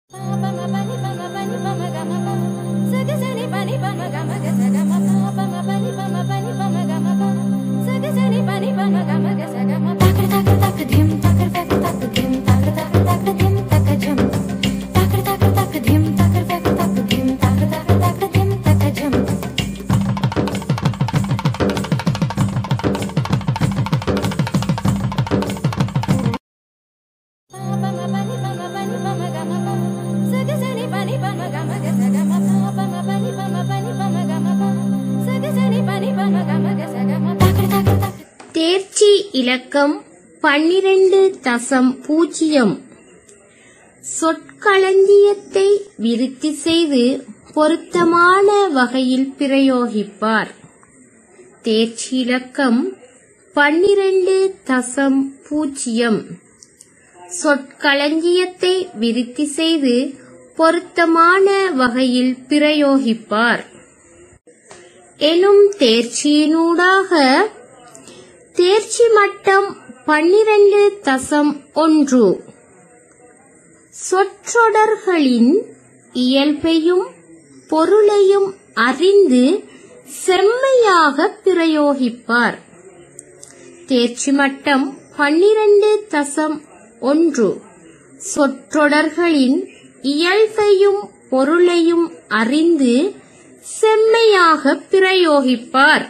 தேர்ச்சி இலக்கம் பன்னிரண்டு தசம் பூஜ்ஜியம் சொற்களஞ்சியத்தை விருத்தி செய்து பொருத்தமான வகையில் பிரயோகிப்பார் தேர்ச்சி இலக்கம் பன்னிரண்டு தசம் பூஜ்ஜியம் சொற்களஞ்சியத்தை விருத்தி செய்து பொருத்தமான வகையில் பிரயோகிப்பார் எனும் தேர்ச்சியினூடாக தேர்ச்சி மட்டம் பன்னிரண்டு தசம் ஒன்று சொற்றொடர்களின் இயல்பையும் பொருளையும் அறிந்து செம்மையாக பிரயோகிப்பார் தேர்ச்சி மட்டம் பன்னிரண்டு தசம் ஒன்று சொற்றொடர்களின் இயல்பையும் பொருளையும் அறிந்து செம்மையாக பிரயோகிப்பார்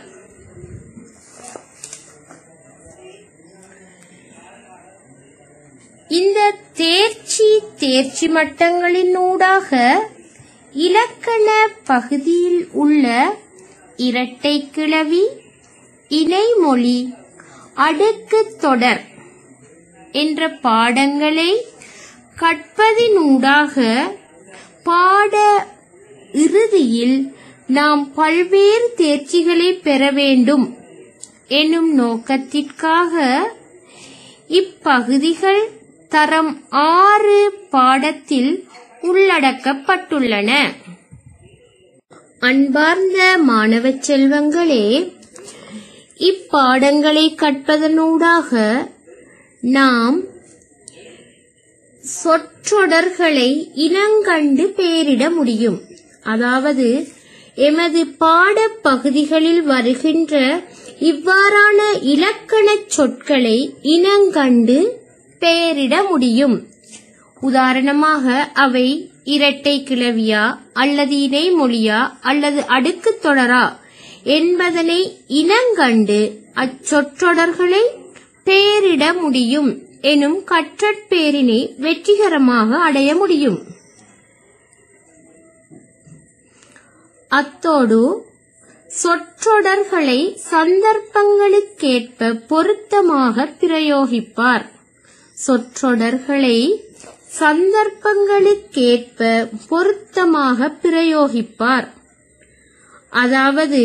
இந்த தேர்ச்சி தேர்ச்சி மட்டங்களினூடாக இலக்கண பகுதியில் உள்ள இரட்டை கிளவி இணைமொழி அடுக்கு தொடர் என்ற பாடங்களை கற்பதினூடாக பாட இறுதியில் நாம் பல்வேறு தேர்ச்சிகளை பெற வேண்டும் எனும் நோக்கத்திற்காக இப்பகுதிகள் தரம் ஆறு பாடத்தில் உள்ளடக்கப்பட்டுள்ளன அன்பார்ந்த மாணவ செல்வங்களே இப்பாடங்களை கற்பதனூடாக நாம் சொற்றொடர்களை இனங்கண்டு பெயரிட முடியும் அதாவது எமது பாடப் பகுதிகளில் வருகின்ற இவ்வாறான இலக்கணச் சொற்களை இனங்கண்டு பெயரிட முடியும் உதாரணமாக அவை இரட்டை கிளவியா அல்லது இணைமொழியா அல்லது அடுக்குத் தொடரா என்பதனை இனங்கண்டு அச்சொற்றொடர்களை பெயரிட முடியும் எனும் கற்றற்பேரினை வெற்றிகரமாக அடைய முடியும் அத்தோடு சொற்றொடர்களை சந்தர்ப்பங்களுக்கேற்ப பொருத்தமாக பிரயோகிப்பார் சொற்றொடர்களை சந்தர்ப்பங்களுக்கேற்ப பொருத்தமாக பிரயோகிப்பார் அதாவது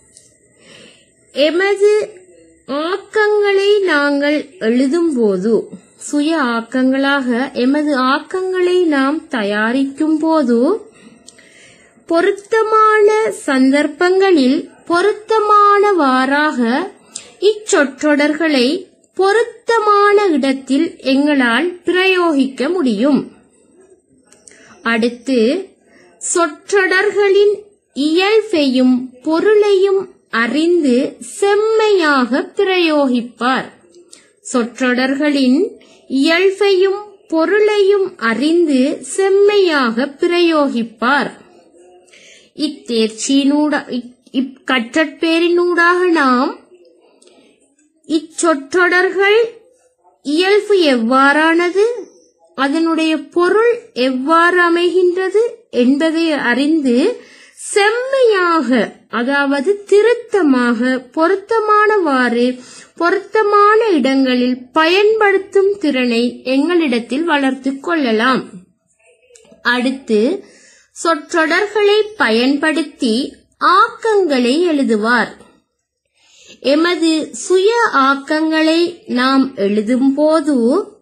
எமது ஆக்கங்களை நாங்கள் எழுதும்போது சுய ஆக்கங்களாக எமது ஆக்கங்களை நாம் தயாரிக்கும் போது பொருத்தமான சந்தர்ப்பங்களில் பொருத்தமானவாறாக இச்சொற்றொடர்களை பொருத்தமான இடத்தில் எங்களால் பிரயோகிக்க முடியும் அடுத்து சொற்றொடர்களின் இயல்பையும் பொருளையும் அறிந்து செம்மையாக பிரயோகிப்பார் சொற்றொடர்களின் இயல்பையும் பொருளையும் அறிந்து செம்மையாக பிரயோகிப்பார் இத்தேர்ச்சியினூட இக்கற்றற்பேரினூடாக நாம் இச்சொற்றொடர்கள் இயல்பு எவ்வாறானது அதனுடைய பொருள் எவ்வாறு அமைகின்றது என்பதை அறிந்து செம்மையாக அதாவது திருத்தமாக பொருத்தமானவாறு பொருத்தமான இடங்களில் பயன்படுத்தும் திறனை எங்களிடத்தில் வளர்த்துக் கொள்ளலாம் அடுத்து சொற்றொடர்களை பயன்படுத்தி ஆக்கங்களை எழுதுவார் எமது சுய ஆக்கங்களை நாம் எழுதும்போது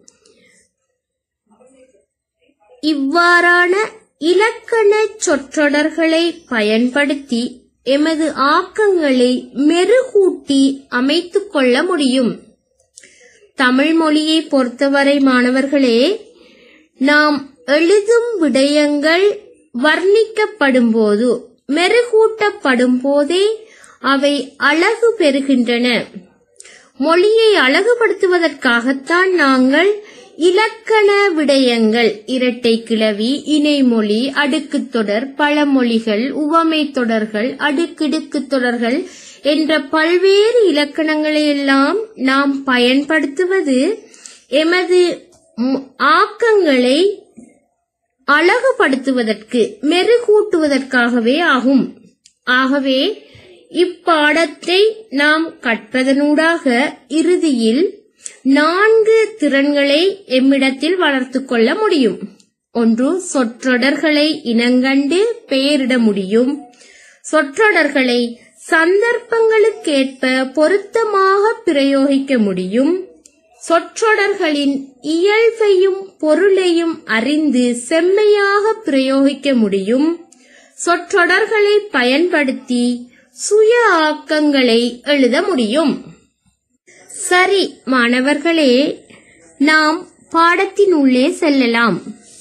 இவ்வாறான இலக்கண சொற்றொடர்களை பயன்படுத்தி எமது ஆக்கங்களை மெருகூட்டி அமைத்துக் கொள்ள முடியும் தமிழ் மொழியை பொறுத்தவரை மாணவர்களே நாம் எழுதும் விடயங்கள் வர்ணிக்கப்படும்போது மெருகூட்டப்படும் போதே அவை அழகு பெறுகின்றன மொழியை அழகுபடுத்துவதற்காகத்தான் நாங்கள் இலக்கண விடயங்கள் இரட்டை கிளவி இணைமொழி அடுக்குத் தொடர் பழமொழிகள் உவமை தொடர்கள் அடுக்கிடுக்கு தொடர்கள் என்ற பல்வேறு இலக்கணங்களை எல்லாம் நாம் பயன்படுத்துவது எமது ம்- ஆக்கங்களை அழகுபடுத்துவதற்கு மெருகூட்டுவதற்காகவே ஆகும் ஆகவே இப்பாடத்தை நாம் கற்பதனூடாக இறுதியில் நான்கு திறன்களை எம்மிடத்தில் வளர்த்துக் கொள்ள முடியும் ஒன்று சொற்றொடர்களை இனங்கண்டு பெயரிட முடியும் சொற்றொடர்களை சந்தர்ப்பங்களுக்கேற்ப பொருத்தமாக பிரயோகிக்க முடியும் சொற்றொடர்களின் இயல்பையும் பொருளையும் அறிந்து செம்மையாக பிரயோகிக்க முடியும் சொற்றொடர்களை பயன்படுத்தி சுய ஆக்கங்களை எழுத முடியும் சரி மாணவர்களே நாம் பாடத்தின் உள்ளே செல்லலாம்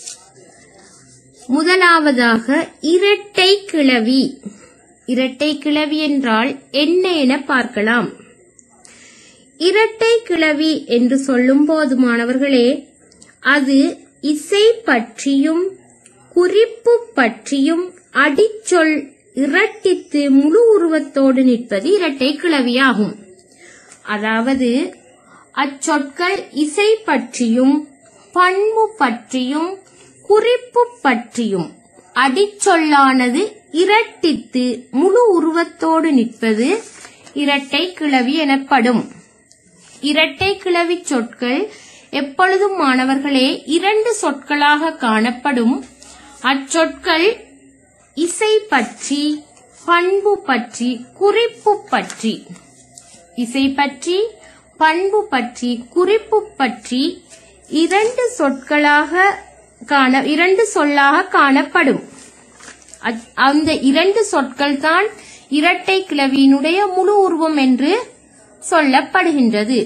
முதலாவதாக இரட்டை கிளவி இரட்டை கிளவி என்றால் என்ன என பார்க்கலாம் இரட்டை கிளவி என்று சொல்லும்போது மாணவர்களே அது இசை பற்றியும் குறிப்பு பற்றியும் அடிச்சொல் இரட்டித்து முழு உருவத்தோடு நிற்பது இரட்டை கிளவியாகும் அதாவது அச்சொற்கள் இசை பற்றியும் பண்பு பற்றியும் குறிப்பு பற்றியும் அடிச்சொல்லானது இரட்டித்து முழு உருவத்தோடு நிற்பது இரட்டை கிளவி எனப்படும் இரட்டை கிளவி சொற்கள் எப்பொழுதும் மாணவர்களே இரண்டு சொற்களாக காணப்படும் அச்சொற்கள் இசை பற்றி பண்பு பற்றி குறிப்பு பற்றி இசை பற்றி பண்பு பற்றி குறிப்பு பற்றி இரண்டு சொற்களாக காண இரண்டு சொல்லாக காணப்படும் அத்- அந்த இரண்டு சொற்கள் தான் இரட்டை கிளவியினுடைய முழு உருவம் என்று சொல்லப்படுகின்றது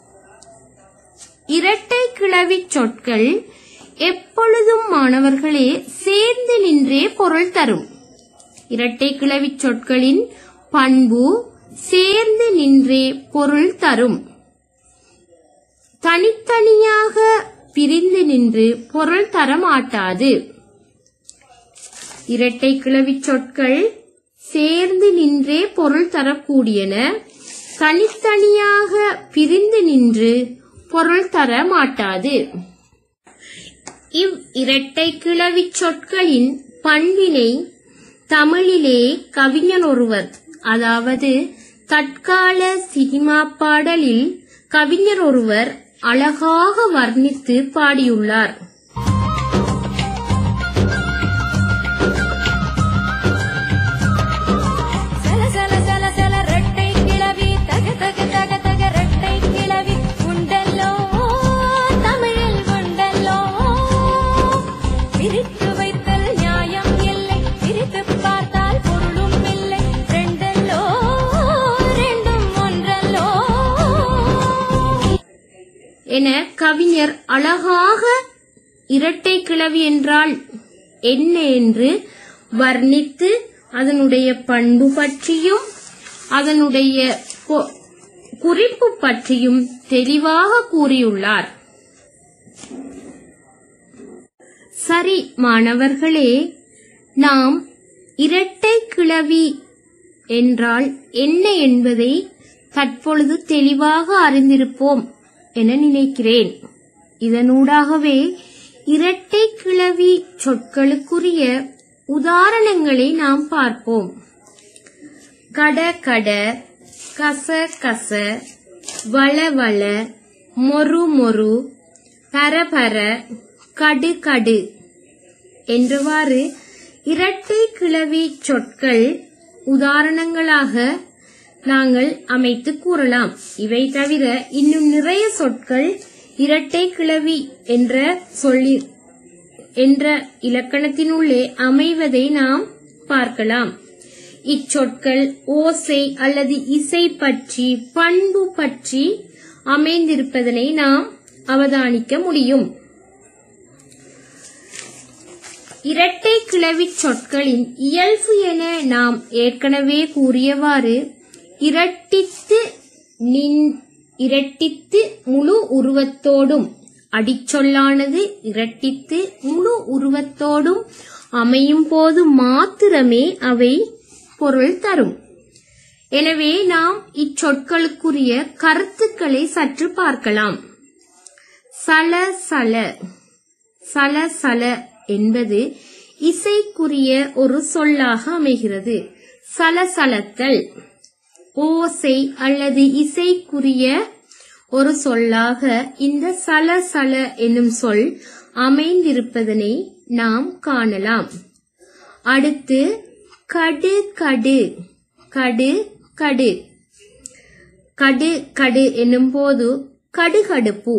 இரட்டை கிளவி சொற்கள் எப்பொழுதும் மாணவர்களே சேர்ந்து நின்றே பொருள் தரும் இரட்டை கிளவி சொற்களின் பண்பு சேர்ந்து நின்றே பொருள் தரும் தனித்தனியாக பிரிந்து நின்று பொருள் தர மாட்டாது இரட்டை கிளவி சொற்கள் சேர்ந்து நின்றே பொருள் தரக்கூடியன தனித்தனியாக பிரிந்து நின்று பொருள் தர மாட்டாது இவ் இரட்டை கிளவி சொற்களின் பண்பினை தமிழிலே கவிஞன் ஒருவர் அதாவது தற்கால சினிமா பாடலில் கவிஞர் ஒருவர் அழகாக வர்ணித்து பாடியுள்ளார் சல சல சல சல ரெட்டை கிளவி தக தக தக தக ரெட்டை கிளவி உண்டல்லோ தமிழில் உண்டல்லோ பிரித்து வைத்தல் நியாயம் இல்லை பிரித்து பார்த்தால் பொருளும் இல்லை ரெண்டல்லோ ரெண்டும் ஒன்றல்லோ என கவிஞர் அழகாக இரட்டை கிளவி என்றால் என்ன என்று வர்ணித்து அதனுடைய பண்பு பற்றியும் அதனுடைய பொ- குறிப்பு பற்றியும் தெளிவாக கூறியுள்ளார் சரி மாணவர்களே நாம் இரட்டை கிளவி என்றால் என்ன என்பதை தற்பொழுது தெளிவாக அறிந்திருப்போம் என நினைக்கிறேன் இதனூடாகவே இரட்டை கிளவி சொற்களுக்குரிய உதாரணங்களை நாம் பார்ப்போம் கட கட கச கச வள வள மொறு மொறு பரபர கடு கடு என்றவாறு இரட்டை கிளவி சொற்கள் உதாரணங்களாக நாங்கள் அமைத்து கூறலாம் இவை தவிர இன்னும் நிறைய சொற்கள் இரட்டை கிளவி என்ற சொல்லி என்ற இலக்கணத்தினுள்ளே அமைவதை நாம் பார்க்கலாம் இச்சொற்கள் ஓசை அல்லது இசை பற்றி பண்பு பற்றி அமைந்திருப்பதனை நாம் அவதானிக்க முடியும் இரட்டை கிளவிச் சொற்களின் இயல்பு என நாம் ஏற்கனவே கூறியவாறு இரட்டித்து நின் இரட்டித்து முழு உருவத்தோடும் அடிச்சொல்லானது இரட்டித்து முழு உருவத்தோடும் அமையும் போது மாத்திரமே அவை பொருள் தரும் எனவே நாம் இச்சொற்களுக்குரிய கருத்துக்களை சற்று பார்க்கலாம் சல சல சல சல என்பது இசைக்குரிய ஒரு சொல்லாக அமைகிறது சலசலத்தல் ஓசை அல்லது இசைக்குரிய ஒரு சொல்லாக இந்த சலசல என்னும் சொல் அமைந்திருப்பதனை நாம் காணலாம் அடுத்து கடு கடு கடு கடு கடு கடு என்னும் போது கடுகடுப்பு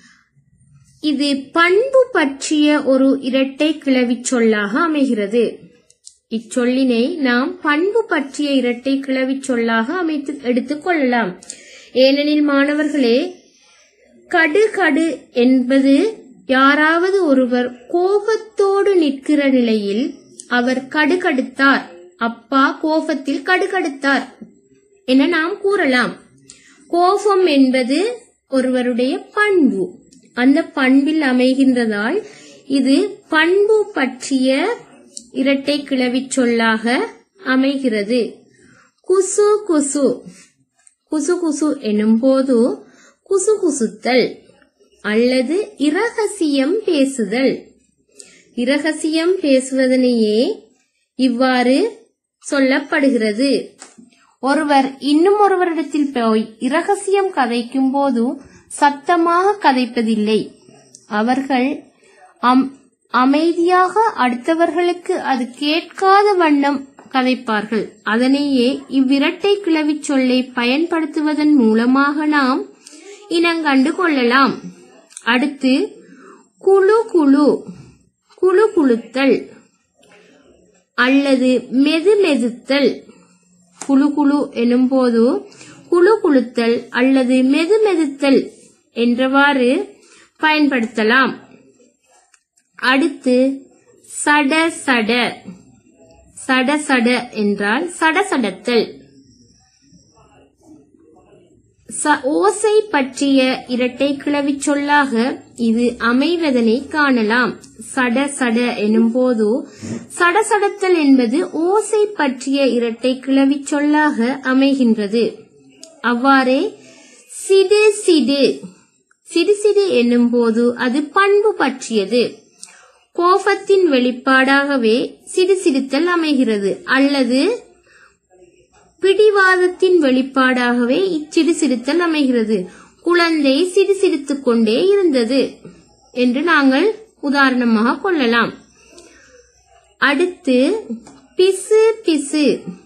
இது பண்பு பற்றிய ஒரு இரட்டை கிளவிச் சொல்லாக அமைகிறது இச்சொல்லினை நாம் பண்பு பற்றிய இரட்டை கிளவிச் சொல்லாக அமைத்து எடுத்துக் கொள்ளலாம் ஏனெனில் மாணவர்களே கடு கடு என்பது யாராவது ஒருவர் கோபத்தோடு நிற்கிற நிலையில் அவர் கடுகடுத்தார் அப்பா கோபத்தில் கடுகடுத்தார் என நாம் கூறலாம் கோபம் என்பது ஒருவருடைய பண்பு அந்த பண்பில் அமைகின்றதால் இது பண்பு பற்றிய இரட்டை கிளவிச் சொல்லாக அமைகிறது குசு குசு குசு குசு எனும் போது குசு குசுத்தல் அல்லது இரகசியம் பேசுதல் இரகசியம் பேசுவதனையே இவ்வாறு சொல்லப்படுகிறது ஒருவர் இன்னும் ஒருவரிடத்தில் போய் இரகசியம் கதைக்கும் போது சத்தமாக கதைப்பதில்லை அவர்கள் அம்- அமைதியாக அடுத்தவர்களுக்கு அது கேட்காத வண்ணம் கதைப்பார்கள் அதனையே இவ்விரட்டை கிளவிச் சொல்லை பயன்படுத்துவதன் மூலமாக நாம் இனங்கண்டு கொள்ளலாம் அடுத்து குழு குழு குழு குழுத்தல் அல்லது மெது மெதுத்தல் குழு குழு எனும் போது குழு குழுத்தல் அல்லது மெது மெதுத்தல் என்றவாறு பயன்படுத்தலாம் அடுத்து சட சட சட சட என்றால் சடசடத்தல் ச- ஓசை பற்றிய இரட்டை கிளவிச் சொல்லாக இது அமைவதனை காணலாம் சட சட எனும் போது சடசடத்தல் என்பது ஓசை பற்றிய இரட்டை கிளவிச் சொல்லாக அமைகின்றது அவ்வாறே சிடு சிடு சிடு சிடு என்னும் போது அது பண்பு பற்றியது கோபத்தின் வெளிப்பாடாகவே சிடுசிடுத்தல் அமைகிறது அல்லது பிடிவாதத்தின் வெளிப்பாடாகவே இச்சிடுசிடுத்தல் அமைகிறது குழந்தை சிடுசிடுத்துக் கொண்டே இருந்தது என்று நாங்கள் உதாரணமாக கொள்ளலாம் அடுத்து பிசு பிசு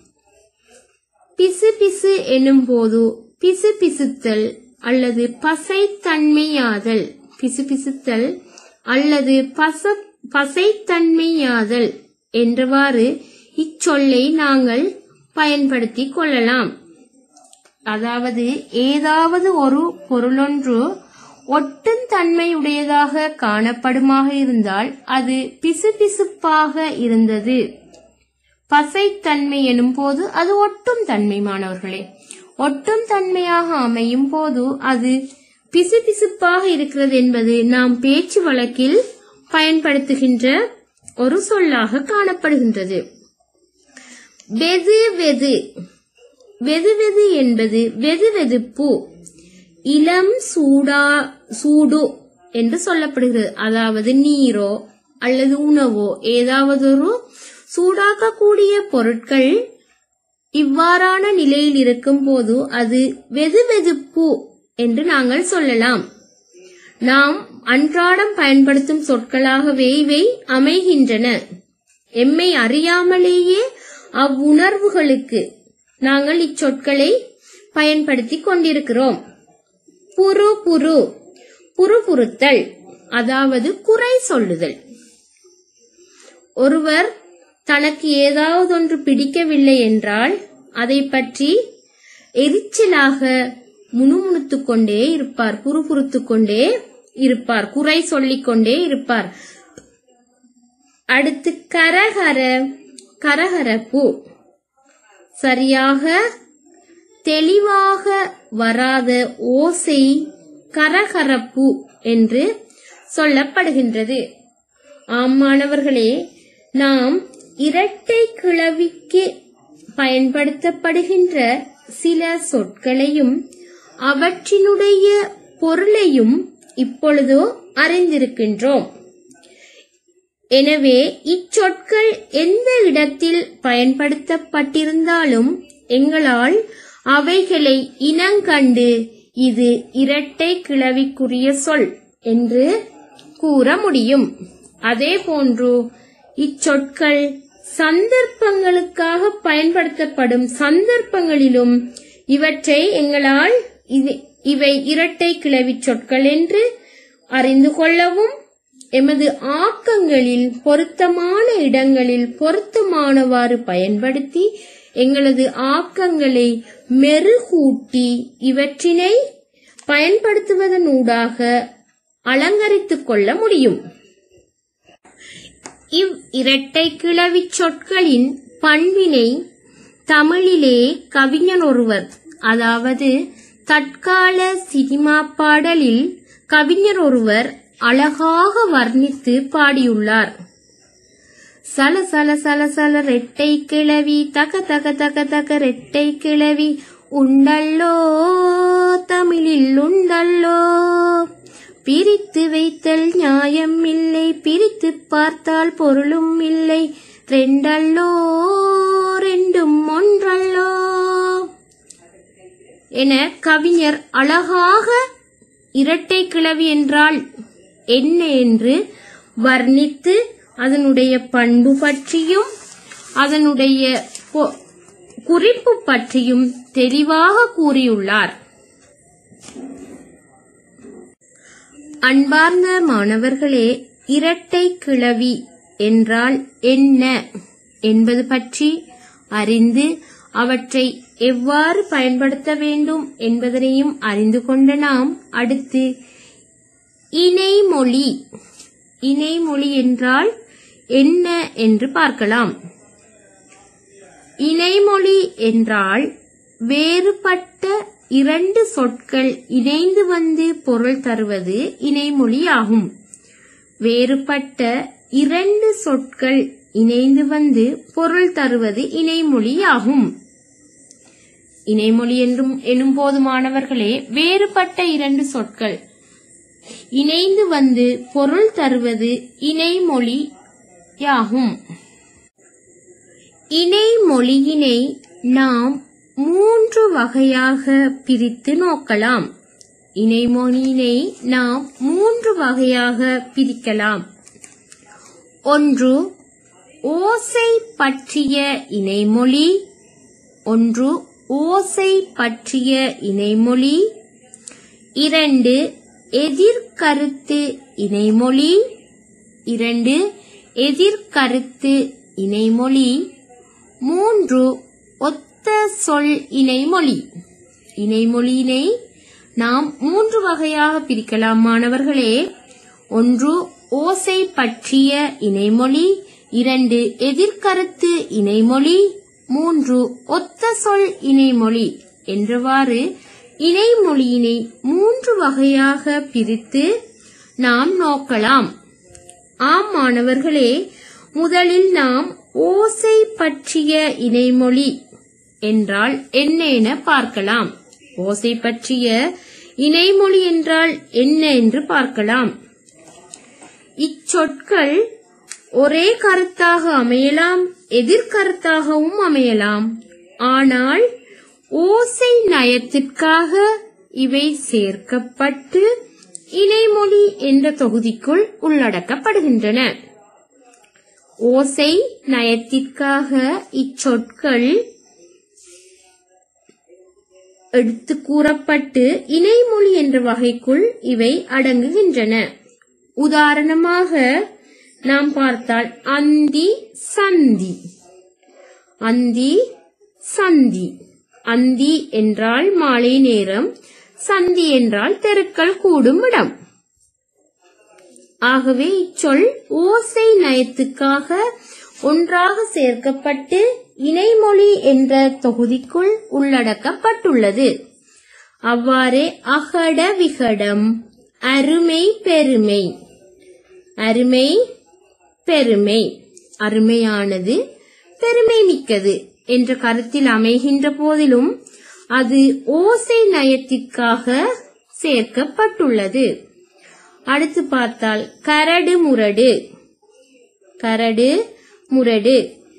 பிசு பிசு எனும் போது பிசு பிசுத்தல் அல்லது பசைத்தன்மையாதல் பிசு பிசுத்தல் அல்லது பச பசைத்தன்மையாதல் என்றவாறு இச்சொல்லை நாங்கள் பயன்படுத்திக் கொள்ளலாம் அதாவது ஏதாவது ஒரு பொருளொன்று ஒட்டும் தன்மையுடையதாக காணப்படுமாக இருந்தால் அது பிசுபிசுப்பாக இருந்தது பசைத்தன்மை எனும் போது அது ஒட்டும் தன்மை மாணவர்களே ஒட்டும் தன்மையாக அமையும் போது அது பிசுபிசுப்பாக இருக்கிறது என்பது நாம் பேச்சு வழக்கில் பயன்படுத்துகின்ற ஒரு சொல்லாக காணப்படுகின்றது வெது வெது வெது வெது என்பது வெது வெதுப்பு இளம் சூடா சூடு என்று சொல்லப்படுகிறது அதாவது நீரோ அல்லது உணவோ ஏதாவது ஒரு சூடாக்கக்கூடிய பொருட்கள் இவ்வாறான நிலையில் இருக்கும் போது அது வெது வெதுப்பு என்று நாங்கள் சொல்லலாம் நாம் அன்றாடம் பயன்படுத்தும் சொற்களாகவே இவை அமைகின்றன எம்மை அறியாமலேயே அவ்வுணர்வுகளுக்கு நாங்கள் இச்சொற்களை பயன்படுத்திக் கொண்டிருக்கிறோம் புரு புரு புறுபுறுத்தல் அதாவது குறை சொல்லுதல் ஒருவர் தனக்கு ஏதாவது ஒன்று பிடிக்கவில்லை என்றால் அதை பற்றி எரிச்சலாக முணுமுணுத்துக் கொண்டே இருப்பார் புறுபுறுத்துக் கொண்டே இருப்பார் குறை சொல்லிக் கொண்டே இருப்பார் அடுத்து கரகர கரகரப்பு சரியாக தெளிவாக வராத ஓசை கரகரப்பு என்று சொல்லப்படுகின்றது ஆம் மாணவர்களே நாம் இரட்டை கிளவிக்கு பயன்படுத்தப்படுகின்ற சில சொற்களையும் அவற்றினுடைய பொருளையும் இப்பொழுதோ அறிந்திருக்கின்றோம் எனவே இச்சொற்கள் எந்த இடத்தில் பயன்படுத்தப்பட்டிருந்தாலும் எங்களால் அவைகளை இனங்கண்டு இது இரட்டை கிளவிக்குரிய சொல் என்று கூற முடியும் அதே போன்று இச்சொற்கள் சந்தர்ப்பங்களுக்காக பயன்படுத்தப்படும் சந்தர்ப்பங்களிலும் இவற்றை எங்களால் இது- இவை இரட்டை கிளவி சொற்கள் என்று அறிந்து கொள்ளவும் எமது ஆக்கங்களில் பொருத்தமான இடங்களில் பொருத்தமானவாறு பயன்படுத்தி எங்களது ஆக்கங்களை மெருகூட்டி இவற்றினை பயன்படுத்துவதனூடாக அலங்கரித்துக் கொள்ள முடியும் இவ் இரட்டை கிளவி சொற்களின் பண்பினை தமிழிலே கவிஞர் ஒருவர் அதாவது தற்கால சினிமா பாடலில் கவிஞர் ஒருவர் அழகாக வர்ணித்து பாடியுள்ளார் சல சல சல சல ரெட்டை கிளவி தக தக தக தக ரெட்டை கிளவி உண்டல்லோ தமிழில் உண்டல்லோ பிரித்து வைத்தல் நியாயம் இல்லை பிரித்து பார்த்தால் பொருளும் இல்லை ரெண்டல்லோ ரெண்டும் ஒன்றல்லோ என கவிஞர் அழகாக இரட்டை கிளவி என்றால் என்ன என்று வர்ணித்து அதனுடைய பண்பு பற்றியும் அதனுடைய பொ- குறிப்பு பற்றியும் தெளிவாக கூறியுள்ளார் அன்பார்ந்த மாணவர்களே இரட்டை கிளவி என்றால் என்ன என்பது பற்றி அறிந்து அவற்றை எவ்வாறு பயன்படுத்த வேண்டும் என்பதனையும் அறிந்து கொண்ட நாம் அடுத்து இணைமொழி இணைமொழி என்றால் என்ன என்று பார்க்கலாம் இணைமொழி என்றால் வேறுபட்ட இரண்டு சொற்கள் இணைந்து வந்து பொருள் தருவது இணைமொழி ஆகும் வேறுபட்ட இரண்டு சொற்கள் இணைந்து வந்து பொருள் தருவது இணைமொழி ஆகும் இணைமொழி என்றும் எனும் போது மாணவர்களே வேறுபட்ட இரண்டு சொற்கள் இணைந்து வந்து பொருள் தருவது இணைமொழியாகும் இணைமொழியினை நாம் மூன்று வகையாக பிரித்து நோக்கலாம் இணைமொழியினை நாம் மூன்று வகையாக பிரிக்கலாம் ஒன்று ஓசை பற்றிய இணைமொழி ஒன்று ஓசை பற்றிய இணைமொழி இரண்டு எதிர்கருத்து இணைமொழி இரண்டு எதிர்கருத்து இணைமொழி மூன்று ஒத்த சொல் இணைமொழி இணைமொழியினை நாம் மூன்று வகையாக பிரிக்கலாம் மாணவர்களே ஒன்று ஓசை பற்றிய இணைமொழி இரண்டு எதிர்கருத்து இணைமொழி மூன்று ஒத்த சொல் இணைமொழி என்றவாறு இணைமொழியினை மூன்று வகையாக பிரித்து நாம் நோக்கலாம் ஆம் மாணவர்களே முதலில் நாம் ஓசை பற்றிய இணைமொழி என்றால் என்ன என பார்க்கலாம் ஓசை பற்றிய இணைமொழி என்றால் என்ன என்று பார்க்கலாம் இச்சொற்கள் ஒரே கருத்தாக அமையலாம் எதிர்கருத்தாகவும் அமையலாம் ஆனால் ஓசை நயத்திற்காக இவை சேர்க்கப்பட்டு இணைமொழி என்ற தொகுதிக்குள் உள்ளடக்கப்படுகின்றன ஓசை நயத்திற்காக இச்சொற்கள் எடுத்து கூறப்பட்டு இணைமொழி என்ற வகைக்குள் இவை அடங்குகின்றன உதாரணமாக நாம் பார்த்தால் அந்தி சந்தி அந்தி சந்தி அந்தி என்றால் மாலை நேரம் சந்தி என்றால் தெருக்கள் கூடும் இடம் ஆகவே இச்சொல் ஓசை நயத்துக்காக ஒன்றாக சேர்க்கப்பட்டு இணைமொழி என்ற தொகுதிக்குள் உள்ளடக்கப்பட்டுள்ளது அவ்வாறே அகட விகடம் அருமை பெருமை அருமை பெருமை அருமையானது பெருமை மிக்கது என்ற கருத்தில் அமைகின்ற போதிலும் அது ஓசை நயத்திற்காக சேர்க்கப்பட்டுள்ளது அடுத்து பார்த்தால் கரடு முரடு கரடு முரடு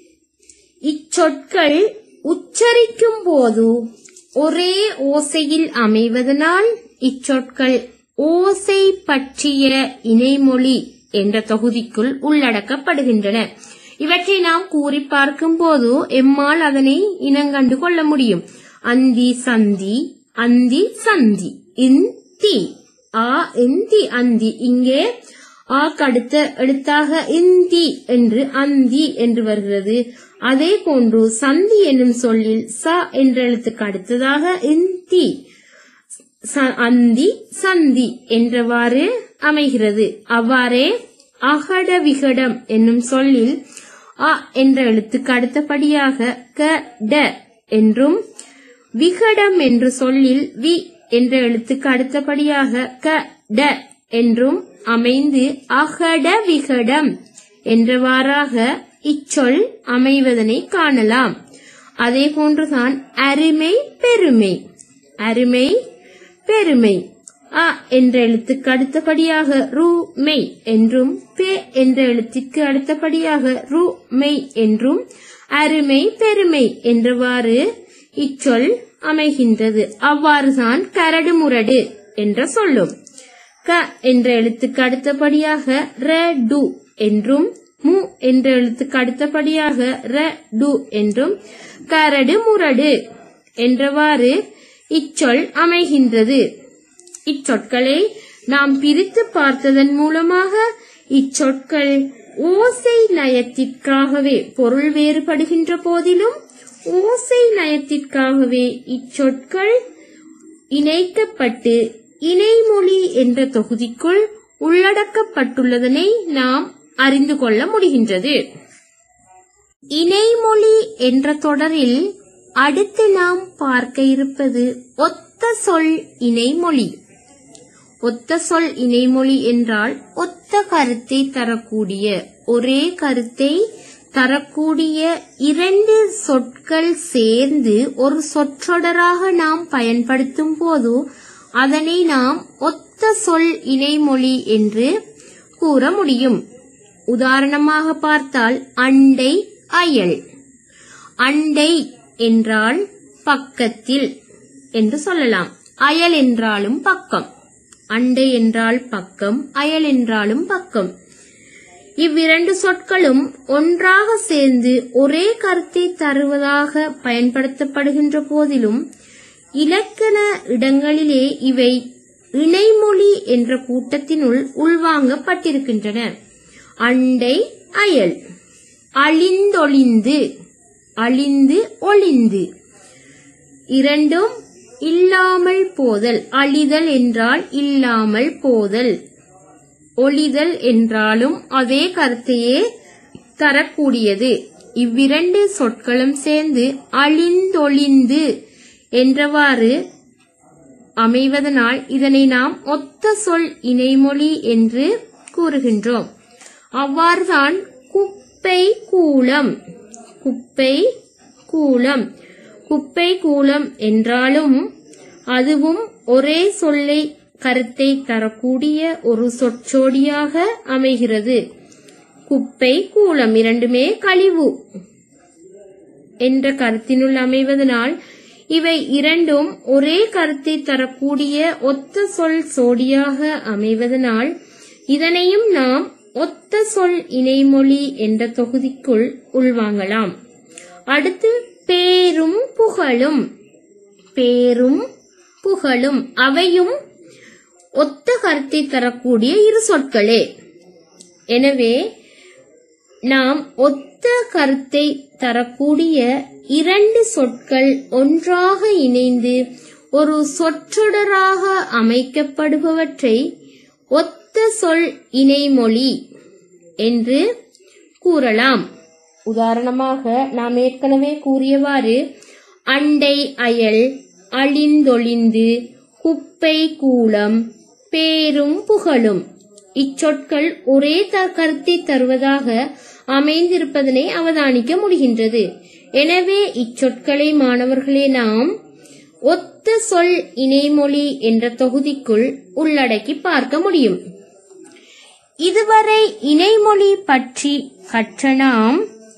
இச்சொற்கள் உச்சரிக்கும் போது ஒரே ஓசையில் அமைவதனால் இச்சொற்கள் ஓசை பற்றிய இணைமொழி என்ற தொகுதிக்குள் உள்ளடக்கப்படுகின்றன இவற்றை நாம் கூறி பார்க்கும் போது எம்மால் அதனை இனங்கண்டு கொள்ள முடியும் அந்தி சந்தி அந்தி சந்தி இந்தி ஆ இந்தி அந்தி இங்கே ஆ கடுத்த எழுத்தாக இந்தி என்று அந்தி என்று வருகிறது அதே போன்று சந்தி என்னும் சொல்லில் ச என்ற எழுத்துக்கு அடுத்ததாக இந்தி ச- அந்தி சந்தி என்றவாறு அமைகிறது அவ்வாறே அகட விகடம் என்னும் சொல்லில் அ என்ற எழுத்துக்கு அடுத்தபடியாக க ட என்றும் விகடம் என்று சொல்லில் வி என்ற எழுத்துக்கு அடுத்தபடியாக க ட என்றும் அமைந்து அகட விகடம் என்றவாறாக இச்சொல் அமைவதனை காணலாம் அதே போன்றுதான் அருமை பெருமை அருமை பெருமை அ என்ற எழுத்துக்கு அடுத்தபடியாக ரு மெய் என்றும் பே என்ற எழுத்திற்கு அடுத்தபடியாக ரு மெய் என்றும் அருமை பெருமை என்றவாறு இச்சொல் அமைகின்றது அவ்வாறுதான் கரடு முரடு என்ற சொல்லும் க என்ற எழுத்துக்கு அடுத்தபடியாக ர டு என்றும் மு என்ற எழுத்துக்கு அடுத்தபடியாக ர டு என்றும் கரடு முரடு என்றவாறு இச்சொல் அமைகின்றது இச்சொற்களை நாம் பிரித்து பார்த்ததன் மூலமாக இச்சொற்கள் ஓசை நயத்திற்காகவே பொருள் வேறுபடுகின்ற போதிலும் ஓசை நயத்திற்காகவே இச்சொற்கள் இணைக்கப்பட்டு இணைமொழி என்ற தொகுதிக்குள் உள்ளடக்கப்பட்டுள்ளதனை நாம் அறிந்து கொள்ள முடிகின்றது இணைமொழி என்ற தொடரில் அடுத்து நாம் பார்க்க இருப்பது ஒத்த சொல் இணைமொழி ஒத்த சொல் இணைமொழி என்றால் ஒத்த கருத்தை தரக்கூடிய ஒரே கருத்தை தரக்கூடிய இரண்டு சொற்கள் சேர்ந்து ஒரு சொற்றொடராக நாம் பயன்படுத்தும் போது அதனை நாம் ஒத்த சொல் இணைமொழி என்று கூற முடியும் உதாரணமாக பார்த்தால் அண்டை அயல் அண்டை என்றால் பக்கத்தில் என்று சொல்லலாம் அயல் என்றாலும் பக்கம் அண்டை என்றால் பக்கம் அயல் என்றாலும் பக்கம் இவ்விரண்டு சொற்களும் ஒன்றாக சேர்ந்து ஒரே கருத்தை தருவதாக பயன்படுத்தப்படுகின்ற போதிலும் இலக்கண இடங்களிலே இவை இணைமொழி என்ற கூட்டத்தினுள் உள்வாங்கப்பட்டிருக்கின்றன அண்டை அயல் அழிந்தொழிந்து அழிந்து ஒளிந்து இரண்டும் இல்லாமல் போதல் அழிதல் என்றால் இல்லாமல் போதல் ஒளிதல் என்றாலும் அதே கருத்தையே தரக்கூடியது இவ்விரண்டு சொற்களும் சேர்ந்து அழிந்தொழிந்து என்றவாறு அமைவதனால் இதனை நாம் ஒத்த சொல் இணைமொழி என்று கூறுகின்றோம் அவ்வாறுதான் குப்பை கூலம் குப்பை கூலம் குப்பை கூலம் என்றாலும் அதுவும் ஒரே சொல்லை கருத்தை தரக்கூடிய ஒரு சொற்றோடியாக அமைகிறது குப்பை கூலம் இரண்டுமே கழிவு என்ற கருத்தினுள் அமைவதனால் இவை இரண்டும் ஒரே கருத்தை தரக்கூடிய ஒத்த சொல் சோடியாக அமைவதனால் இதனையும் நாம் ஒத்த சொல் இணைமொழி என்ற தொகுதிக்குள் உள்வாங்கலாம் அடுத்து பேரும் புகழும் பேரும் புகழும் அவையும் ஒத்த கருத்தை தரக்கூடிய இரு சொற்களே எனவே நாம் ஒத்த கருத்தை தரக்கூடிய இரண்டு சொற்கள் ஒன்றாக இணைந்து ஒரு சொற்றொடராக அமைக்கப்படுபவற்றை ஒத்த சொல் இணைமொழி என்று கூறலாம் உதாரணமாக நாம் ஏற்கனவே கூறியவாறு அண்டை அயல் அழிந்தொழிந்து குப்பை கூலம் பேரும் புகழும் இச்சொற்கள் ஒரே த- கருத்தை தருவதாக அமைந்திருப்பதனை அவதானிக்க முடிகின்றது எனவே இச்சொற்களை மாணவர்களே நாம் ஒத்த சொல் இணைமொழி என்ற தொகுதிக்குள் உள்ளடக்கி பார்க்க முடியும் இதுவரை இணைமொழி பற்றி கற்ற நாம்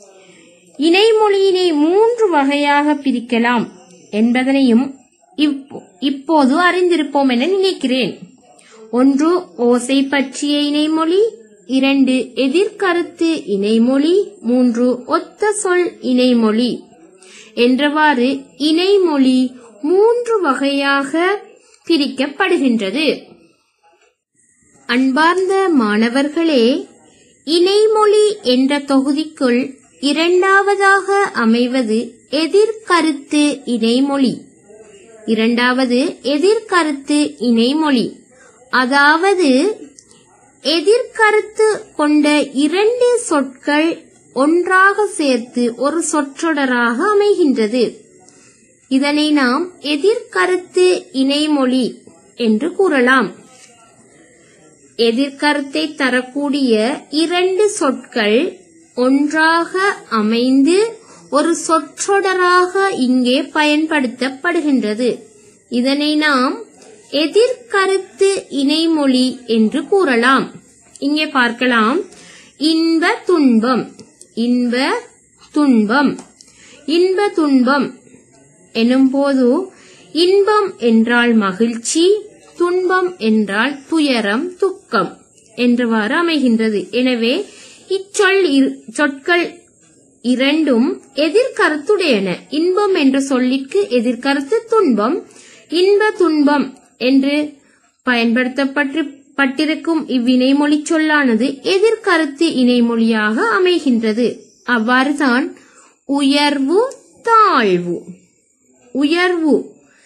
இணைமொழியினை மூன்று வகையாக பிரிக்கலாம் என்பதனையும் இப்- இப்போது அறிந்திருப்போம் என நினைக்கிறேன் ஒன்று ஓசை பற்றிய இணைமொழி இரண்டு எதிர்கருத்து இணைமொழி மூன்று ஒத்த சொல் இணைமொழி என்றவாறு இணைமொழி மூன்று வகையாக பிரிக்கப்படுகின்றது அன்பார்ந்த மாணவர்களே இணைமொழி என்ற தொகுதிக்குள் இரண்டாவதாக அமைவது எதிர்கருத்து இணைமொழி இரண்டாவது எதிர்கருத்து இணைமொழி அதாவது எதிர்கருத்து கொண்ட இரண்டு சொற்கள் ஒன்றாக சேர்த்து ஒரு சொற்றொடராக அமைகின்றது இதனை நாம் எதிர்கருத்து இணைமொழி என்று கூறலாம் எதிர்கருத்தை தரக்கூடிய இரண்டு சொற்கள் ஒன்றாக அமைந்து ஒரு சொற்றொடராக இங்கே பயன்படுத்தப்படுகின்றது இதனை நாம் எதிர்கருத்து இணைமொழி என்று கூறலாம் இங்கே பார்க்கலாம் இன்ப துன்பம் இன்ப துன்பம் இன்ப துன்பம் எனும்போது இன்பம் என்றால் மகிழ்ச்சி துன்பம் என்றால் துயரம் துக்கம் என்றவாறு அமைகின்றது எனவே இச்சொல் இரு- சொற்கள் இரண்டும் எதிர்கருத்துடையன இன்பம் என்ற சொல்லிற்கு எதிர்கருத்து துன்பம் இன்ப துன்பம் என்று பயன்படுத்தப்பட்டு பட்டிருக்கும் இவ்வினைமொழி சொல்லானது எதிர்கருத்து இணைமொழியாக அமைகின்றது அவ்வாறுதான் உயர்வு தாழ்வு உயர்வு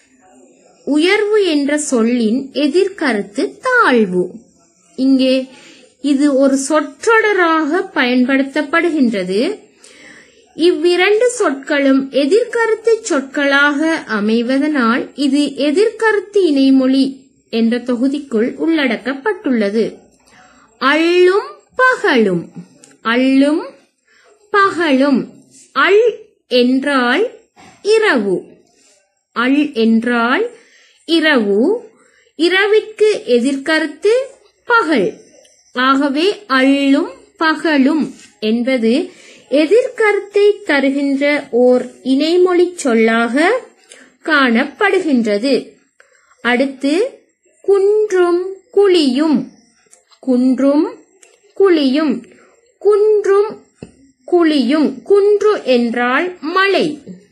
உயர்வு என்ற சொல்லின் எதிர்கருத்து தாழ்வு இங்கே இது ஒரு சொற்றொடராக பயன்படுத்தப்படுகின்றது இவ்விரண்டு சொற்களும் எதிர்கருத்து சொற்களாக அமைவதனால் இது எதிர்கருத்து இணைமொழி என்ற தொகுதிக்குள் உள்ளடக்கப்பட்டுள்ளது அள்ளும் பகலும் அள்ளும் பகலும் அள் என்றால் இரவு அள் என்றால் இரவு இரவிற்கு எதிர்கருத்து பகல் ஆகவே அள்ளும் பகலும் என்பது எதிர்கருத்தை தருகின்ற ஓர் இணைமொழி சொல்லாக காணப்படுகின்றது அடுத்து குன்றும் குழியும் குன்றும் குழியும் குன்றும் குழியும் குன்று என்றால் மலை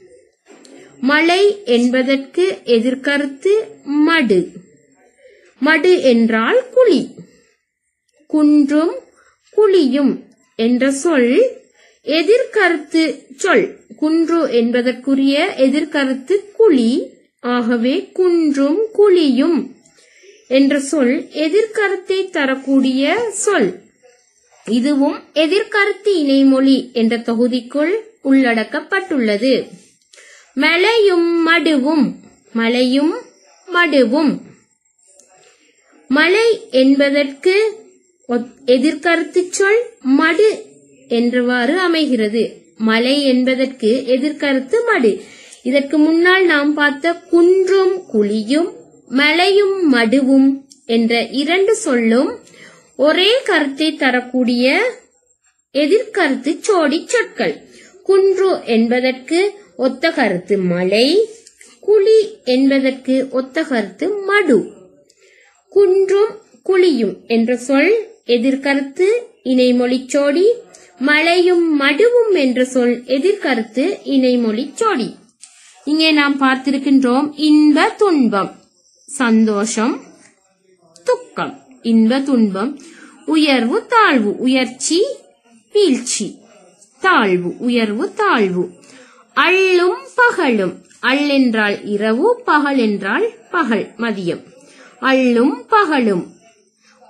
மலை என்பதற்கு எதிர்கருத்து மடு மடு என்றால் குழி குன்றும் குழியும் என்ற சொல் எதிர்கருத்து சொல் குன்று என்பதற்குரிய எதிர்கருத்து குழி ஆகவே குன்றும் குழியும் என்ற சொல் எதிர்கருத்தை தரக்கூடிய சொல் இதுவும் எதிர்கருத்து இணைமொழி என்ற தொகுதிக்குள் உள்ளடக்கப்பட்டுள்ளது மலையும் மடுவும் மலையும் மடுவும் மலை என்பதற்கு ஒத்- எதிர்கருத்து சொல் மடு என்றவாறு அமைகிறது மலை என்பதற்கு எதிர்கருத்து மடு இதற்கு முன்னால் நாம் பார்த்த குன்றும் குழியும் மலையும் மடுவும் என்ற இரண்டு சொல்லும் ஒரே கருத்தை தரக்கூடிய எதிர்கருத்து சோடி சொற்கள் குன்று என்பதற்கு ஒத்த கருத்து மலை குழி என்பதற்கு ஒத்த கருத்து மடு குன்றும் குழியும் என்ற சொல் எதிர்கருத்து இணைமொழி சோடி மலையும் மடுவும் என்ற சொல் எதிர்கருத்து இணைமொழி சோடி இங்கே நாம் பார்த்திருக்கின்றோம் இன்ப துன்பம் சந்தோஷம் துக்கம் இன்ப துன்பம் உயர்வு தாழ்வு உயர்ச்சி வீழ்ச்சி தாழ்வு உயர்வு தாழ்வு அள்ளும் பகலும் அள் என்றால் இரவு பகல் என்றால் பகல் மதியம் அள்ளும் பகலும்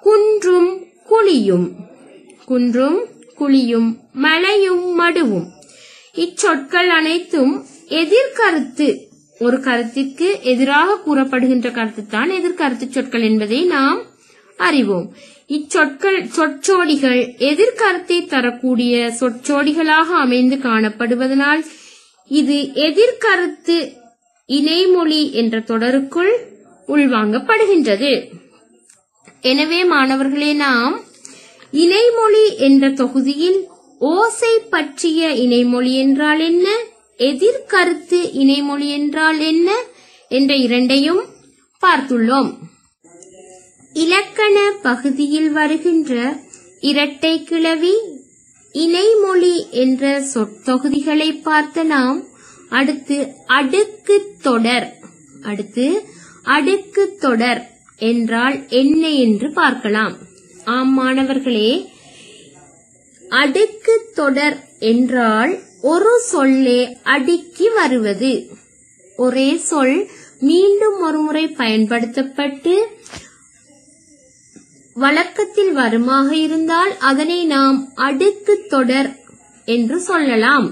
குன்றும் குழியும் குன்றும் குழியும் மலையும் மடுவும் இச்சொற்கள் அனைத்தும் எதிர்கருத்து ஒரு கருத்திற்கு எதிராக கூறப்படுகின்ற கருத்து தான் எதிர்கருத்து சொற்கள் என்பதை நாம் அறிவோம் இச்சொற்கள் சொற்றோடிகள் எதிர்கருத்தை தரக்கூடிய சொற்றோடிகளாக அமைந்து காணப்படுவதனால் இது எதிர்கருத்து இணைமொழி என்ற தொடருக்குள் உள்வாங்கப்படுகின்றது எனவே மாணவர்களே நாம் இணைமொழி என்ற தொகுதியில் ஓசை பற்றிய இணைமொழி என்றால் என்ன எதிர்கருத்து இணைமொழி என்றால் என்ன என்ற இரண்டையும் பார்த்துள்ளோம் இலக்கண பகுதியில் வருகின்ற இரட்டை கிளவி இணைமொழி என்ற சொற்தொகுதிகளை பார்த்த நாம் அடுத்து அடுக்கு தொடர் அடுத்து அடுக்கு தொடர் என்றால் என்ன என்று பார்க்கலாம் ஆம் மாணவர்களே அடுக்கு தொடர் என்றால் ஒரு சொல்லே அடுக்கி வருவது ஒரே சொல் மீண்டும் ஒருமுறை பயன்படுத்தப்பட்டு வழக்கத்தில் வருமாக இருந்தால் அதனை நாம் அடுக்கு தொடர் என்று சொல்லலாம்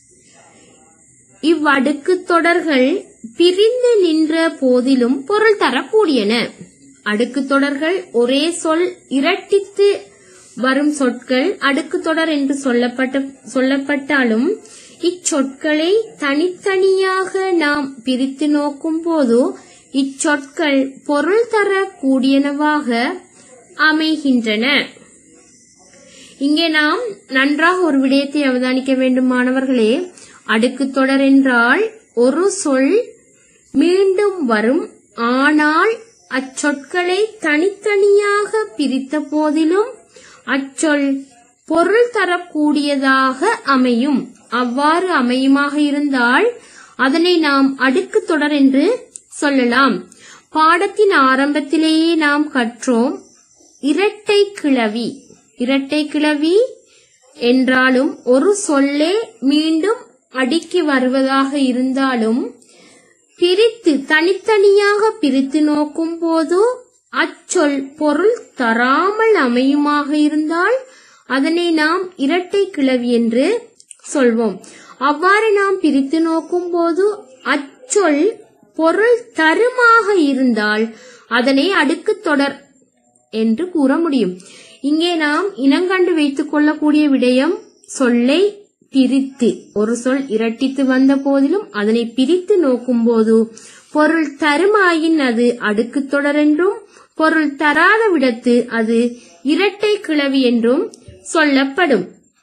இவ்வடுக்கு தொடர்கள் பிரிந்து நின்ற போதிலும் பொருள் தரக்கூடியன அடுக்கு தொடர்கள் ஒரே சொல் இரட்டித்து வரும் சொற்கள் அடுக்கு தொடர் என்று சொல்லப்பட்ட சொல்லப்பட்டாலும் இச்சொற்களை தனித்தனியாக நாம் பிரித்து நோக்கும் போது இச்சொற்கள் பொருள் தரக்கூடியனவாக அமைகின்றன இங்கே நாம் நன்றாக ஒரு விடயத்தை அவதானிக்க வேண்டும் மாணவர்களே அடுக்கு தொடர் என்றால் ஒரு சொல் மீண்டும் வரும் ஆனால் அச்சொற்களை தனித்தனியாக பிரித்த போதிலும் அச்சொல் பொருள் தரக்கூடியதாக அமையும் அவ்வாறு அமையுமாக இருந்தால் அதனை நாம் அடுக்கு தொடர் என்று சொல்லலாம் பாடத்தின் ஆரம்பத்திலேயே நாம் கற்றோம் இரட்டை கிளவி இரட்டை கிளவி என்றாலும் ஒரு சொல்லே மீண்டும் அடுக்கி வருவதாக இருந்தாலும் பிரித்து தனித்தனியாக பிரித்து நோக்கும் போது அச்சொல் பொருள் தராமல் அமையுமாக இருந்தால் அதனை நாம் இரட்டை கிளவி என்று சொல்வோம் அவ்வாறு நாம் பிரித்து நோக்கும் போது அச்சொல் பொருள் தருமாக இருந்தால் அதனை அடுக்கு தொடர் என்று கூற முடியும் இங்கே நாம் இனங்கண்டு வைத்துக் கொள்ளக்கூடிய விடயம் சொல்லை பிரித்து ஒரு சொல் இரட்டித்து வந்த போதிலும் அதனை பிரித்து நோக்கும் போது பொருள் தருமாயின் அது அடுக்கு தொடர் என்றும் பொருள் தராத விடத்து அது இரட்டை கிளவி என்றும் சொல்லப்படும்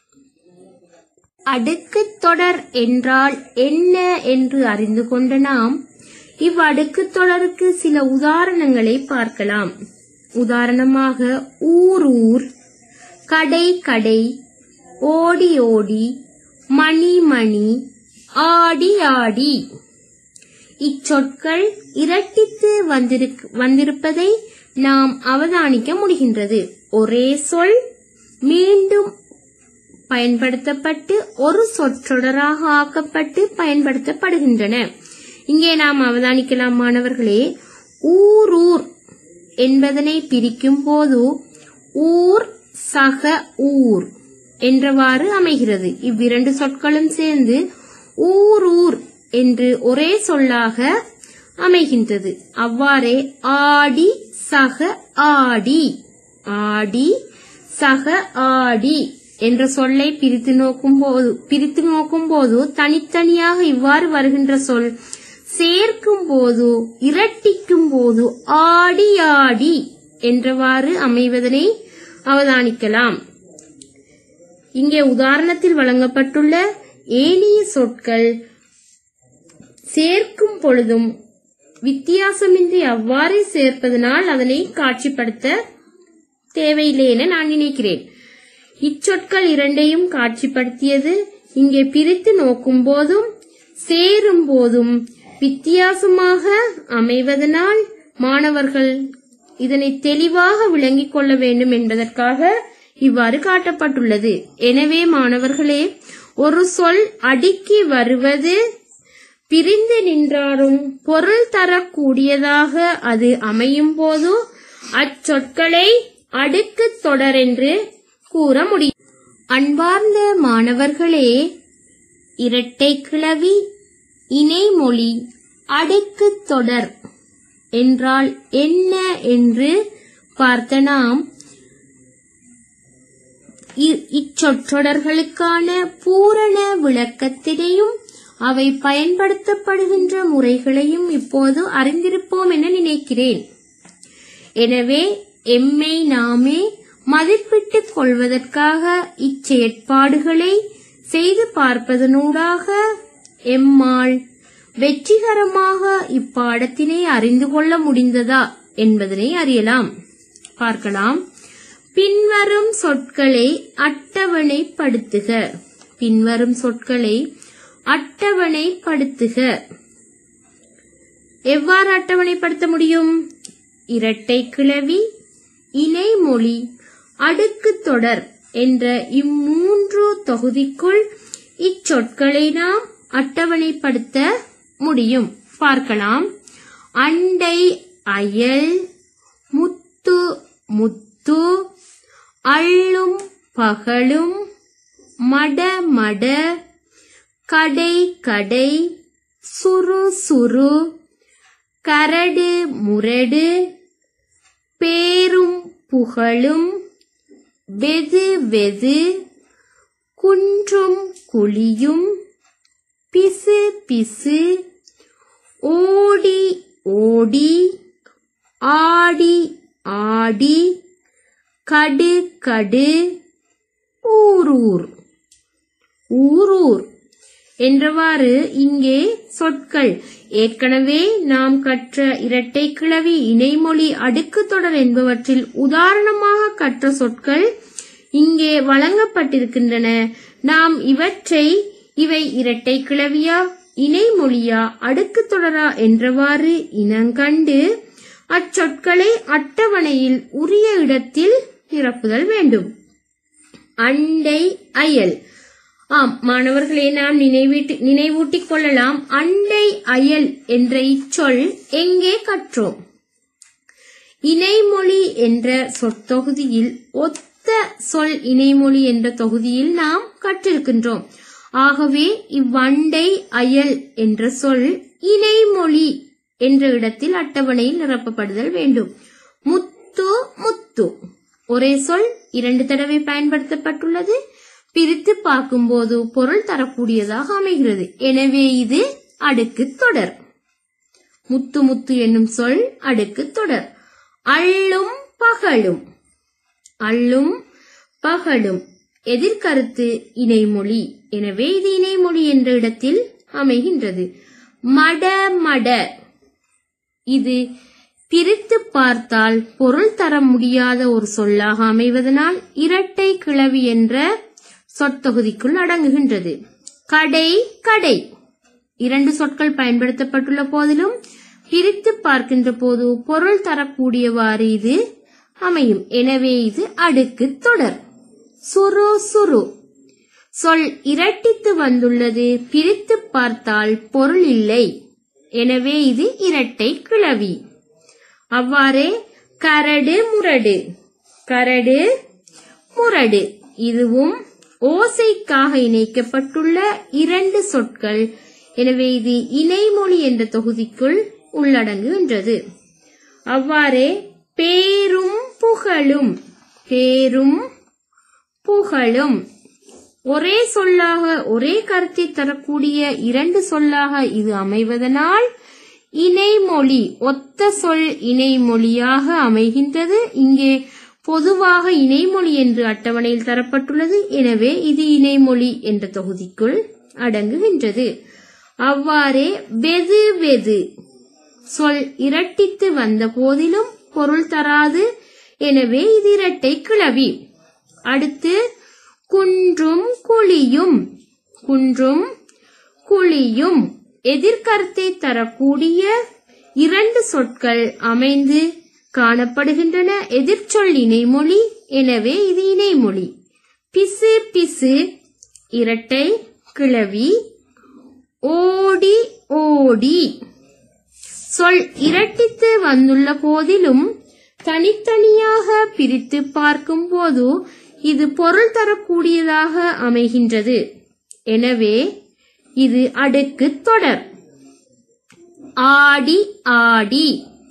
அடுக்கு தொடர் என்றால் என்ன என்று அறிந்து கொண்ட நாம் இவ்வடுக்கு தொடருக்கு சில உதாரணங்களை பார்க்கலாம் உதாரணமாக ஊர் ஊர் கடை கடை ஓடி ஓடி மணி மணி ஆடி ஆடி இச்சொற்கள் இரட்டித்து வந்திருக்- வந்திருப்பதை நாம் அவதானிக்க முடிகின்றது ஒரே சொல் மீண்டும் பயன்படுத்தப்பட்டு ஒரு சொற்றொடராக ஆக்கப்பட்டு பயன்படுத்தப்படுகின்றன இங்கே நாம் அவதானிக்கலாம் மாணவர்களே ஊர் ஊர் என்பதனை பிரிக்கும் போது ஊர் சக ஊர் என்றவாறு அமைகிறது இவ்விரண்டு சொற்களும் சேர்ந்து ஊர் ஊர் என்று ஒரே சொல்லாக அமைகின்றது அவ்வாறே ஆடி சக ஆடி ஆடி சக ஆடி என்ற சொல்லை பிரித்து நோக்கும் போது பிரித்து நோக்கும் போது தனித்தனியாக இவ்வாறு வருகின்ற சொல் சேர்க்கும் போது இரட்டிக்கும் போது ஆடி ஆடி என்றவாறு அமைவதனை அவதானிக்கலாம் இங்கே உதாரணத்தில் வழங்கப்பட்டுள்ள ஏனைய சொற்கள் சேர்க்கும் பொழுதும் வித்தியாசமின்றி அவ்வாறே சேர்ப்பதனால் அதனை காட்சிப்படுத்த தேவையில்லை என நான் நினைக்கிறேன் இச்சொற்கள் இரண்டையும் காட்சிப்படுத்தியது இங்கே பிரித்து நோக்கும் போதும் சேரும் போதும் வித்தியாசமாக அமைவதனால் மாணவர்கள் இதனை தெளிவாக விளங்கிக் கொள்ள வேண்டும் என்பதற்காக இவ்வாறு காட்டப்பட்டுள்ளது எனவே மாணவர்களே ஒரு சொல் அடுக்கி வருவது பிரிந்து நின்றாலும் பொருள் தரக்கூடியதாக அது அமையும் போது அச்சொற்களை அடுக்கு தொடர் என்று கூற முடியும் அன்பார்ந்த மாணவர்களே இரட்டை கிளவி இணைமொழி அடுக்கு தொடர் என்றால் என்ன என்று பார்த்த நாம் இ- இச்சொற்றொடர்களுக்கான பூரண விளக்கத்தினையும் அவை பயன்படுத்தப்படுகின்ற முறைகளையும் இப்போது அறிந்திருப்போம் என நினைக்கிறேன் எனவே எம்மை நாமே மதிப்பிட்டுக் கொள்வதற்காக இச்செயற்பாடுகளை செய்து பார்ப்பதனூடாக எம்மால் வெற்றிகரமாக இப்பாடத்தினை அறிந்து கொள்ள முடிந்ததா என்பதனை அறியலாம் பார்க்கலாம் பின்வரும் சொற்களை அட்டவணைப்படுத்துக பின்வரும் சொற்களை அட்டவணைப்படுத்துக எவ்வாறு அட்டவணைப்படுத்த முடியும் இரட்டை கிளவி இணைமொழி அடுக்கு தொடர் என்ற இம்மூன்று தொகுதிக்குள் இச்சொற்களை நாம் அட்டவணைப்படுத்த முடியும் பார்க்கலாம் அண்டை அயல் முத்து முத்து அள்ளும் பகலும் மட மட கடை கடை சுரு சுரு கரடு முரடு பேரும் புகழும் வெது வெது குன்றும் குழியும் பிசு பிசு ஓடி ஓடி ஆடி ஆடி கடு கடு ஊரூர் ஊரூர் என்றவாறு இங்கே சொற்கள் ஏற்கனவே நாம் கற்ற இரட்டை கிளவி இணைமொழி அடுக்கு தொடர் என்பவற்றில் உதாரணமாக கற்ற சொற்கள் இங்கே வழங்கப்பட்டிருக்கின்றன நாம் இவற்றை இவை இரட்டை கிளவியா இணைமொழியா அடுக்கு தொடரா என்றவாறு இனங்கண்டு அச்சொற்களை அட்டவணையில் உரிய இடத்தில் நிரப்புதல் வேண்டும் அண்டை அயல் ஆம் மாணவர்களே நாம் நினைவீட்டு நினைவூட்டிக் கொள்ளலாம் அண்டை அயல் என்ற இச்சொல் எங்கே கற்றோம் இணைமொழி என்ற சொற்தொகுதியில் ஒத்த சொல் இணைமொழி என்ற தொகுதியில் நாம் கற்றிருக்கின்றோம் ஆகவே இவ்வண்டை அயல் என்ற சொல் இணைமொழி என்ற இடத்தில் அட்டவணையில் நிரப்பப்படுதல் வேண்டும் முத்து முத்து ஒரே சொல் இரண்டு தடவை பயன்படுத்தப்பட்டுள்ளது பிரித்து பார்க்கும்போது பொருள் தரக்கூடியதாக அமைகிறது எனவே இது அடுக்கு தொடர் முத்து முத்து என்னும் சொல் அடுக்கு தொடர் அள்ளும் பகலும் அள்ளும் பகலும் எதிர்கருத்து இணைமொழி எனவே இது இணைமொழி என்ற இடத்தில் அமைகின்றது மட மட இது பிரித்து பார்த்தால் பொருள் தர முடியாத ஒரு சொல்லாக அமைவதனால் இரட்டை கிளவி என்ற சொற்தொகுதிக்குள் அடங்குகின்றது கடை கடை இரண்டு சொற்கள் பயன்படுத்தப்பட்டுள்ள போதிலும் பிரித்து பார்க்கின்ற போது பொருள் தரக்கூடியவாறு இது அமையும் எனவே இது அடுக்கு தொடர் சுரு சுரு சொல் இரட்டித்து வந்துள்ளது பிரித்து பார்த்தால் பொருள் இல்லை எனவே இது இரட்டை கிளவி அவ்வாறே கரடு முரடு கரடு முரடு இதுவும் ஓசைக்காக இணைக்கப்பட்டுள்ள இரண்டு சொற்கள் எனவே இது இணைமொழி என்ற தொகுதிக்குள் உள்ளடங்குகின்றது அவ்வாறே பேரும் புகழும் பேரும் புகழும் ஒரே சொல்லாக ஒரே கருத்தை தரக்கூடிய இரண்டு சொல்லாக இது அமைவதனால் இணைமொழி ஒத்த சொல் இணைமொழியாக அமைகின்றது இங்கே பொதுவாக இணைமொழி என்று அட்டவணையில் தரப்பட்டுள்ளது எனவே இது இணைமொழி என்ற தொகுதிக்குள் அடங்குகின்றது அவ்வாறே வெது வெது சொல் இரட்டித்து வந்த போதிலும் பொருள் தராது எனவே இது இரட்டை கிளவி அடுத்து குன்றும் குழியும் குன்றும் குழியும் எதிர்கருத்தை தரக்கூடிய இரண்டு சொற்கள் அமைந்து காணப்படுகின்றன எதிர்ச்சொல் இணைமொழி எனவே இது இணைமொழி பிசு பிசு இரட்டை கிளவி ஓடி ஓடி சொல் இரட்டித்து வந்துள்ள போதிலும் தனித்தனியாக பிரித்து பார்க்கும்போது இது பொருள் தரக்கூடியதாக அமைகின்றது எனவே இது அடுக்கு தொடர் ஆடி ஆடி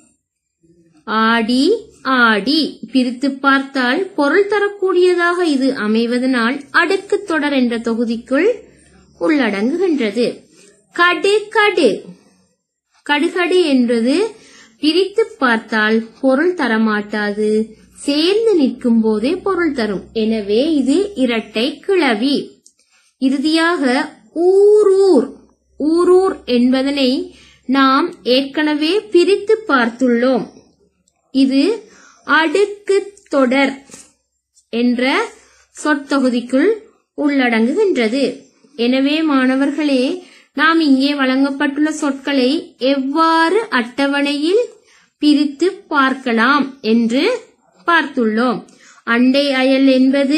ஆடி ஆடி பிரித்து பார்த்தால் பொருள் தரக்கூடியதாக இது அமைவதனால் அடுக்கு தொடர் என்ற தொகுதிக்குள் உள்ளடங்குகின்றது கடு கடு கடுகடு என்பது பிரித்து பார்த்தால் பொருள் தரமாட்டாது சேர்ந்து நிற்கும் போதே பொருள் தரும் எனவே இது இரட்டை கிளவி இறுதியாக ஊரூர் ஊரூர் என்பதனை நாம் ஏற்கனவே பிரித்து பார்த்துள்ளோம் இது அடுக்கு தொடர் என்ற சொற்தொகுதிக்குள் உள்ளடங்குகின்றது எனவே மாணவர்களே நாம் இங்கே வழங்கப்பட்டுள்ள சொற்களை எவ்வாறு அட்டவணையில் பிரித்து பார்க்கலாம் என்று பார்த்துள்ளோம் அண்டை அயல் என்பது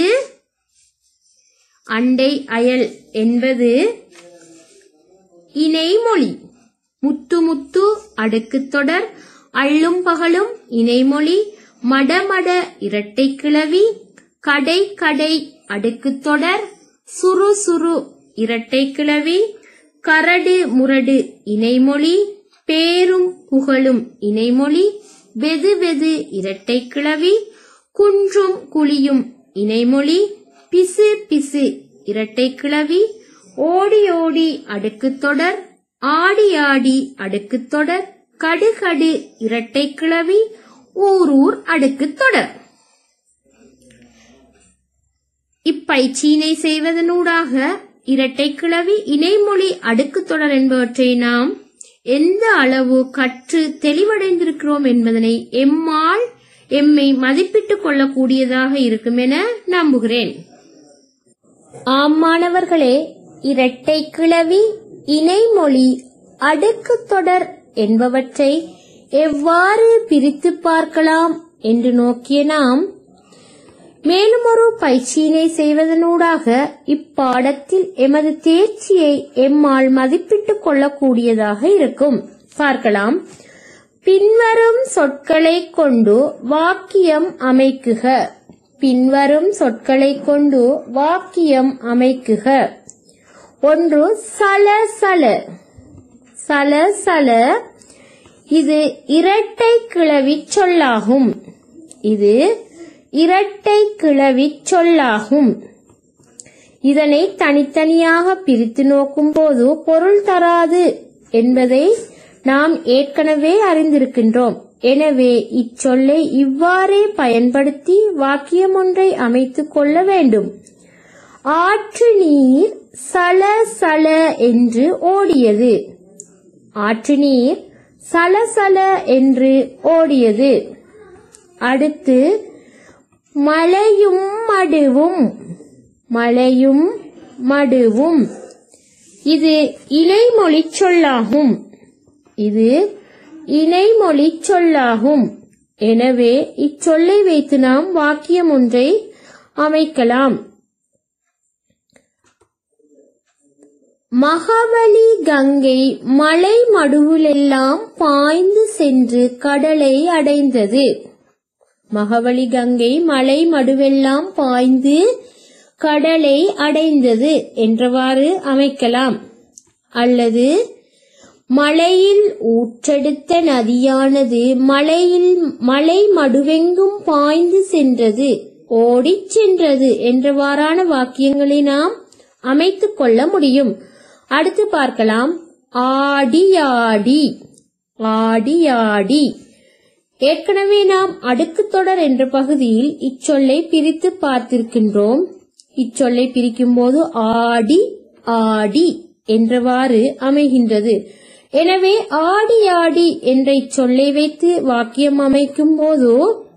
அண்டை அயல் என்பது இணைமொழி முத்து முத்து அடுக்கு தொடர் அள்ளும் பகலும் இணைமொழி மடமட இரட்டை கிளவி கடை கடை அடுக்கு தொடர் சுறு சுறு இரட்டை கிளவி கரடு முரடு இணைமொழி பேரும் புகழும் இணைமொழி வெது வெது இரட்டை கிளவி குன்றும் குழியும் இணைமொழி பிசு பிசு இரட்டை கிளவி ஓடி ஓடி அடுக்கு தொடர் ஆடி ஆடி அடுக்கு தொடர் கடுகடு இரட்டை கிளவி ஊரூர் அடுக்கு தொடர் இப்பயிற்சியினை செய்வதனூடாக இரட்டை கிளவி இணைமொழி அடுக்கு தொடர் என்பவற்றை நாம் எந்த அளவு கற்று தெளிவடைந்திருக்கிறோம் என்பதனை எம்மால் எம்மை மதிப்பிட்டுக் கொள்ளக்கூடியதாக இருக்கும் என நம்புகிறேன் ஆம் மாணவர்களே இரட்டை கிளவி இணைமொழி அடுக்கு தொடர் என்பவற்றை எவ்வாறு பிரித்து பார்க்கலாம் என்று நோக்கிய நாம் மேலும் ஒரு பயிற்சியினை செய்வதனூடாக இப்பாடத்தில் எமது தேர்ச்சியை எம்மால் மதிப்பிட்டுக் கொள்ளக்கூடியதாக இருக்கும் பார்க்கலாம் பின்வரும் சொற்களை கொண்டு வாக்கியம் அமைக்குக பின்வரும் சொற்களை கொண்டு வாக்கியம் அமைக்குக ஒன்று சல சல சல சல இது இரட்டை கிளவி சொல்லாகும் இது இரட்டை கிளவி சொல்லாகும் இதனை தனித்தனியாக பிரித்து நோக்கும்போது பொருள் தராது என்பதை நாம் ஏற்கனவே அறிந்திருக்கின்றோம் எனவே இச்சொல்லை இவ்வாறே பயன்படுத்தி வாக்கியம் ஒன்றை அமைத்துக் கொள்ள வேண்டும் ஆற்று நீர் சல சல என்று ஓடியது ஆற்று நீர் சலசல என்று ஓடியது அடுத்து மழையும் மடுவும் மழையும் மடுவும் இது இணைமொழி சொல்லாகும் இது இணைமொழி சொல்லாகும் எனவே இச்சொல்லை வைத்து நாம் வாக்கியம் ஒன்றை அமைக்கலாம் மகாபலி கங்கை மலை மடுவிலெல்லாம் பாய்ந்து சென்று கடலை அடைந்தது மகாபலி கங்கை மலை மடுவெல்லாம் பாய்ந்து கடலை அடைந்தது என்றவாறு அமைக்கலாம் அல்லது மலையில் ஊற்றெடுத்த நதியானது மலையில் மலை மடுவெங்கும் பாய்ந்து சென்றது ஓடிச் சென்றது என்றவாறான வாக்கியங்களை நாம் அமைத்துக் கொள்ள முடியும் அடுத்து பார்க்கலாம் ஆடியாடி ஆடியாடி ஏற்கனவே நாம் அடுக்கு தொடர் என்ற பகுதியில் இச்சொல்லை பிரித்து பார்த்திருக்கின்றோம் இச்சொல்லை பிரிக்கும்போது ஆடி ஆடி என்றவாறு அமைகின்றது எனவே ஆடி ஆடி என்ற இச்சொல்லை வைத்து வாக்கியம் அமைக்கும் போது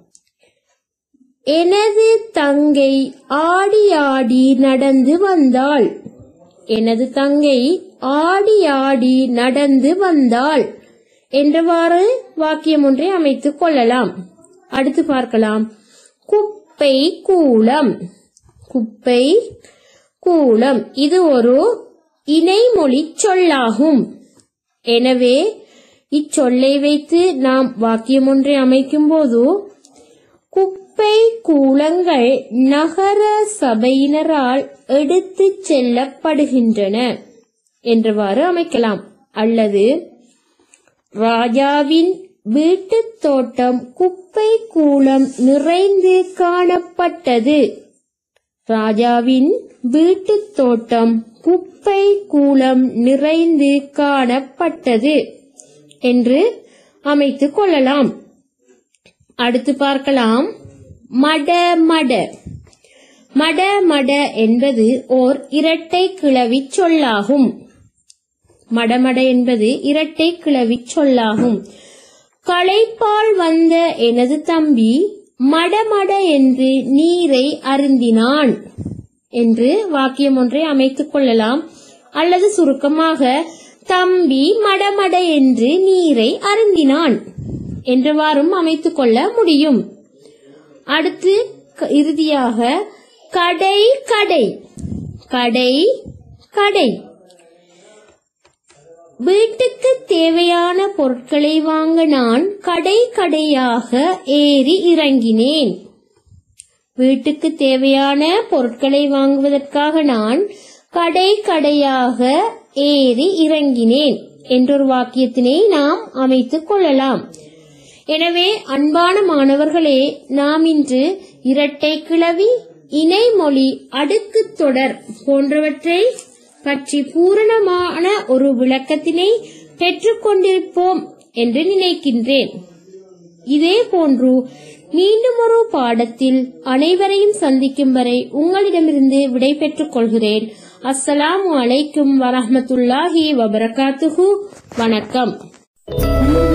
எனது தங்கை ஆடி ஆடி நடந்து வந்தாள் எனது தங்கை ஆடி ஆடி நடந்து வந்தாள் என்றவாறு வாக்கியம் ஒன்றை அமைத்துக் கொள்ளலாம் அடுத்து பார்க்கலாம் குப்பை கூலம் குப்பை கூலம் இது ஒரு இணைமொழி சொல்லாகும் எனவே இச்சொல்லை வைத்து நாம் வாக்கியம் ஒன்றை அமைக்கும் போது குப்பை கூலங்கள் நகர சபையினரால் எடுத்துச் செல்லப்படுகின்றன என்றவாறு அமைக்கலாம் அல்லது ராஜாவின் வீட்டுத் தோட்டம் குப்பை கூலம் நிறைந்து காணப்பட்டது ராஜாவின் வீட்டுத் தோட்டம் குப்பை கூலம் நிறைந்து காணப்பட்டது என்று அமைத்துக் கொள்ளலாம் அடுத்து பார்க்கலாம் மட மட மட மட என்பது ஓர் இரட்டை கிளவி சொல்லாகும் மடமட என்பது இரட்டை கிளவி சொல்லாகும் களைப்பால் வந்த எனது தம்பி மடமட என்று நீரை அருந்தினான் என்று வாக்கியம் ஒன்றை அமைத்துக் கொள்ளலாம் அல்லது சுருக்கமாக தம்பி மடமட என்று நீரை அருந்தினான் என்றவாறும் அமைத்துக் கொள்ள முடியும் அடுத்து க- இறுதியாக கடை கடை கடை கடை வீட்டுக்கு தேவையான பொருட்களை வாங்க நான் கடை கடையாக ஏறி இறங்கினேன் வீட்டுக்கு தேவையான பொருட்களை வாங்குவதற்காக நான் கடை கடையாக ஏறி இறங்கினேன் என்றொரு வாக்கியத்தினை நாம் அமைத்துக் கொள்ளலாம் எனவே அன்பான மாணவர்களே நாம் இன்று இரட்டை கிளவி இணைமொழி அடுக்குத் தொடர் போன்றவற்றை பற்றி பூரணமான ஒரு விளக்கத்தினை பெற்றுக்கொண்டிருப்போம் என்று நினைக்கின்றேன் இதே போன்று மீண்டும் ஒரு பாடத்தில் அனைவரையும் சந்திக்கும் வரை உங்களிடமிருந்து விடை பெற்றுக் கொள்கிறேன் அஸ்ஸலாமு அலைக்கும் வரஹ்மத்துல்லாஹி வபரகாத்துஹு வணக்கம்